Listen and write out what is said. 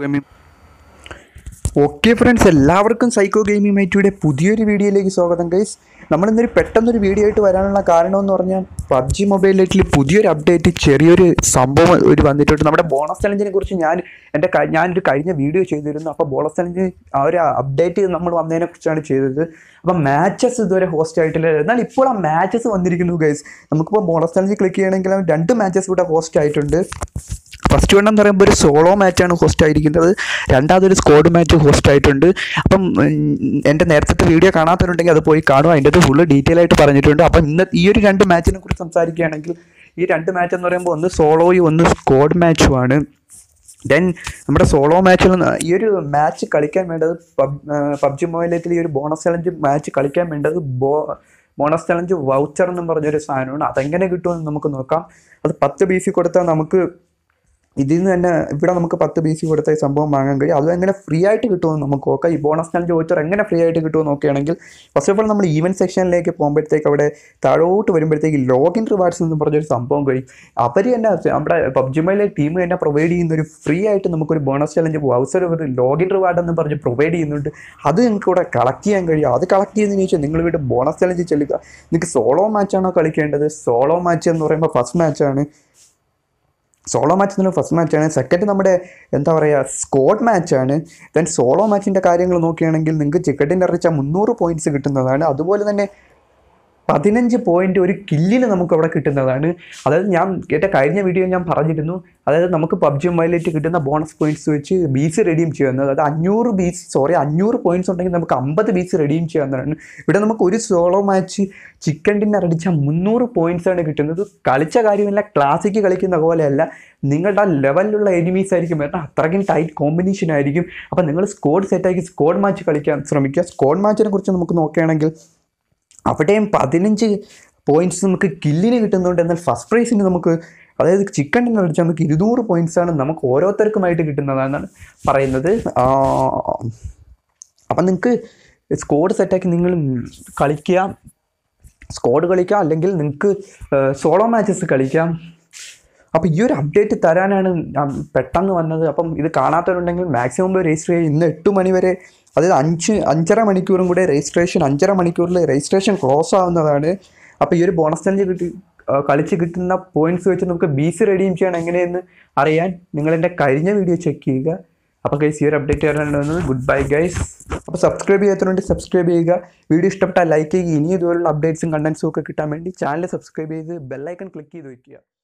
gaming okay friends എല്ലാവർക്കും psycho gaming മൈറ്റിയുടെ പുതിയൊരു വീഡിയോയിലേക്ക് സ്വാഗതം ഗൈസ് നമ്മളിന്നൊരു പെട്ടെന്നൊരു വീഡിയോ ആയിട്ട് വരാനുള്ള കാരണം എന്ന് പറഞ്ഞാൽ പബ്ജി മൊബൈൽ ലൈറ്റിൽ പുതിയൊരു അപ്ഡേറ്റ് ചെറിയൊരു സംഭവം ഒരു വന്നിട്ടുണ്ട് നമ്മുടെ ബോണസ് ചലഞ്ചിനെ കുറിച്ച് ഞാൻ എൻ്റെ ക- ഞാനൊരു കഴിഞ്ഞ വീഡിയോ ചെയ്തിരുന്നു അപ്പോൾ ബോണസ് ചലഞ്ച് ആ ഒരു അപ്ഡേറ്റ് നമ്മൾ വന്നതിനെ കുറിച്ചാണ് ചെയ്തത് അപ്പം മാച്ചസ് ഇതുവരെ ഹോസ്റ്റ് ആയിട്ടില്ല എന്നാൽ ഇപ്പോൾ ആ മാച്ചസ് വന്നിരിക്കുന്നു ഗൈസ് നമുക്കിപ്പോൾ ബോണസ് ചലഞ്ച് ക്ലിക്ക് ചെയ്യണമെങ്കിൽ ആ രണ്ട് മാച്ചസ് ഇവിടെ ഹോസ്റ്റ് ആയിട്ടുണ്ട് ഫസ്റ്റ് വൺ എന്ന് പറയുമ്പോൾ ഒരു സോളോ മാച്ചാണ് ഹോസ്റ്റ് ആയിരിക്കുന്നത് രണ്ടാമതൊരു സ്ക്വാഡ് മാച്ച് ഹോസ്റ്റ് ആയിട്ടുണ്ട് അപ്പം ഉം, എൻ്റെ നേരത്തെ വീഡിയോ കാണാത്തവരുണ്ടെങ്കിൽ അത് പോയി കാണുക അതിൻ്റെ അത് ഫുള്ള് ഡീറ്റെയിൽ ആയിട്ട് പറഞ്ഞിട്ടുണ്ട് അപ്പം ഇന്ന് ഈ ഒരു രണ്ട് മാച്ചിനെ കുറിച്ച് സംസാരിക്കുകയാണെങ്കിൽ ഈ രണ്ട് മാച്ച് എന്ന് പറയുമ്പോൾ ഒന്ന് സോളോയും ഒന്ന് സ്ക്വാഡ് മാച്ചുമാണ് ദെൻ നമ്മുടെ സോളോ മാച്ചിൽ ഈ ഒരു മാച്ച് കളിക്കാൻ വേണ്ടത് പബ് പബ്ജി മൊബൈലത്തിൽ ഈ ഒരു ബോണസ് ചലഞ്ച് മാച്ച് കളിക്കാൻ വേണ്ടത് ബോ ബോണസ് ചലഞ്ച് വൗച്ചർ എന്നും പറഞ്ഞൊരു സാധനമാണ് അതെങ്ങനെ കിട്ടുമെന്ന് നമുക്ക് നോക്കാം അത് പത്ത് ബി സി കൊടുത്താൽ നമുക്ക് ഇതിൽ നിന്ന് തന്നെ ഇവിടെ നമുക്ക് പത്ത് ബി സി കൊടുത്ത ഈ സംഭവം വാങ്ങാൻ കഴിയും അത് എങ്ങനെ ഫ്രീ ആയിട്ട് കിട്ടുമെന്ന് നമുക്ക് നോക്കാം ഈ ബോണസ് ചലഞ്ച് വൗച്ചർ എങ്ങനെ ഫ്രീ ആയിട്ട് കിട്ടുമെന്ന് നോക്കുകയാണെങ്കിൽ ഫസ്റ്റ് ഓഫ് ഓൾ നമ്മൾ ഈവൻറ്റ് സെക്ഷനിലേക്ക് പോകുമ്പോഴത്തേക്ക് അവിടെ താഴോട്ട് വരുമ്പോഴത്തേക്ക് ലോഗിൻ റിവാർഡ്സ് എന്ന് പറഞ്ഞൊരു സംഭവം കഴിയും അവർ തന്നെ നമ്മുടെ പബ്ജി മൊബൈലിലെ ടീം തന്നെ പ്രൊവൈഡ് ചെയ്യുന്ന ഒരു ഫ്രീ ആയിട്ട് നമുക്കൊരു ബോണസ് ചലഞ്ച് വൗച്ചർ ഒരു ലോഗിൻ റിവാർഡ് എന്ന് പറഞ്ഞ് പ്രൊവൈഡ് ചെയ്യുന്നുണ്ട് അത് നിങ്ങൾക്ക് ഇവിടെ കളക്ട് ചെയ്യാൻ കഴിയും അത് കളക്ട് ചെയ്തതിന് ശേഷം നിങ്ങൾ ഇവിടെ ബോണസ് ചലഞ്ച് ചെല്ലുക നിങ്ങൾക്ക് സോളോ മാച്ചാണോ കളിക്കേണ്ടത് സോളോ മാച്ച് എന്ന് പറയുമ്പോൾ ഫസ്റ്റ് മാച്ചാണ് സോളോ മാച്ച് എന്നുള്ള ഫസ്റ്റ് മാച്ചാണ് സെക്കൻഡ് നമ്മുടെ എന്താ പറയുക സ്കോഡ് മാച്ചാണ് ദെൻ സോളോ മാച്ചിൻ്റെ കാര്യങ്ങൾ നോക്കുകയാണെങ്കിൽ നിങ്ങൾക്ക് ചിക്കറ്റിൻ്റെ അറിയിച്ച മുന്നൂറ് പോയിന്റ്സ് കിട്ടുന്നതാണ് അതുപോലെ തന്നെ പതിനഞ്ച് പോയിന്റ് ഒരു കില്ലിന് നമുക്ക് അവിടെ കിട്ടുന്നതാണ് അതായത് ഞാൻ എൻ്റെ കഴിഞ്ഞ വീഡിയോ ഞാൻ പറഞ്ഞിരുന്നു അതായത് നമുക്ക് പബ്ജി മൊബൈലിലേക്ക് കിട്ടുന്ന ബോണസ് പോയിന്റ്സ് വെച്ച് ബി സി റെഡീം ചെയ്യുന്നത് അതായത് അഞ്ഞൂറ് ബി സി സോറി അഞ്ഞൂറ് പോയിന്റ്സ് ഉണ്ടെങ്കിൽ നമുക്ക് അമ്പത് ബി സി റെഡീം ചെയ്യാവുന്നതാണ് ഇവിടെ നമുക്ക് ഒരു സോളോ മാച്ച് ചിക്കൻ ഡിന്നർ അടിച്ച മുന്നൂറ് പോയിന്റ്സ് ആണ് കിട്ടുന്നത് കളിച്ച കാര്യമില്ല ക്ലാസിക്ക് കളിക്കുന്ന പോലെയല്ല നിങ്ങളുടെ ആ ലെവലിലുള്ള എനിമീസ് ആയിരിക്കും വരുന്നത് അത്രയ്ക്കും ടൈറ്റ് കോമ്പിനേഷൻ ആയിരിക്കും അപ്പം നിങ്ങൾ സ്കോഡ് സെറ്റാക്കി സ്കോഡ് മാച്ച് കളിക്കാൻ ശ്രമിക്കുക സ്കോഡ് മാച്ചിനെ കുറിച്ച് നമുക്ക് നോക്കുകയാണെങ്കിൽ അവിടെയും പതിനഞ്ച് പോയിന്റ്സ് നമുക്ക് കില്ലിന് കിട്ടുന്നുണ്ട് എന്നാൽ ഫസ്റ്റ് പ്രൈസിന് നമുക്ക് അതായത് ചിക്കൻ ഡിന്നർ അടിച്ചാൽ നമുക്ക് ഇരുന്നൂറ് പോയിന്റ്സ് ആണ് നമുക്ക് ഓരോരുത്തർക്കുമായിട്ട് കിട്ടുന്നതെന്നാണ് പറയുന്നത് ആ, അപ്പം നിങ്ങൾക്ക് സ്കോഡ് സെറ്റാക്കി നിങ്ങൾ കളിക്കുക സ്കോഡ് കളിക്കാം അല്ലെങ്കിൽ നിങ്ങൾക്ക് സോളോ മാച്ചസ് കളിക്കാം അപ്പോൾ ഈ ഒരു അപ്ഡേറ്റ് തരാനാണ് ഞാൻ പെട്ടെന്ന് വന്നത് അപ്പം ഇത് കാണാത്തവരുണ്ടെങ്കിൽ മാക്സിമം പോയി രജിസ്റ്റർ ചെയ്യുക ഇന്ന് എട്ട് മണി വരെ അതായത് അഞ്ച് അഞ്ചര മണിക്കൂറും കൂടെ രജിസ്ട്രേഷൻ അഞ്ചര മണിക്കൂറിൽ രജിസ്ട്രേഷൻ ക്ലോസ് ആവുന്നതാണ് അപ്പോൾ ഈ ഒരു ബോണസ് ചലഞ്ച് കിട്ടി ആ, കളിച്ച് കിട്ടുന്ന പോയിന്റ്സ് വെച്ച് നമുക്ക് ബി സി റെഡീം ചെയ്യണം എങ്ങനെയെന്ന് അറിയാൻ നിങ്ങൾ എൻ്റെ കഴിഞ്ഞ വീഡിയോ ചെക്ക് ചെയ്യുക അപ്പോൾ ഗൈസ് ഈ ഒരു അപ്ഡേറ്റ് വരാനുള്ളത് ഗുഡ് ബൈ ഗൈസ് അപ്പോൾ സബ്സ്ക്രൈബ് ചെയ്യാത്തതുകൊണ്ട് സബ്സ്ക്രൈബ് ചെയ്യുക വീഡിയോ ഇഷ്ടപ്പെട്ടാൽ ലൈക്ക് ചെയ്യുക ഇനി ഇതുപോലുള്ള അപ്ഡേറ്റ്സും കണ്ടൻസും ഒക്കെ കിട്ടാൻ വേണ്ടി ചാനൽ സബ്സ്ക്രൈബ് ചെയ്ത് ബെല്ലൈക്കൺ ക്ലിക്ക് ചെയ്ത് വയ്ക്കുക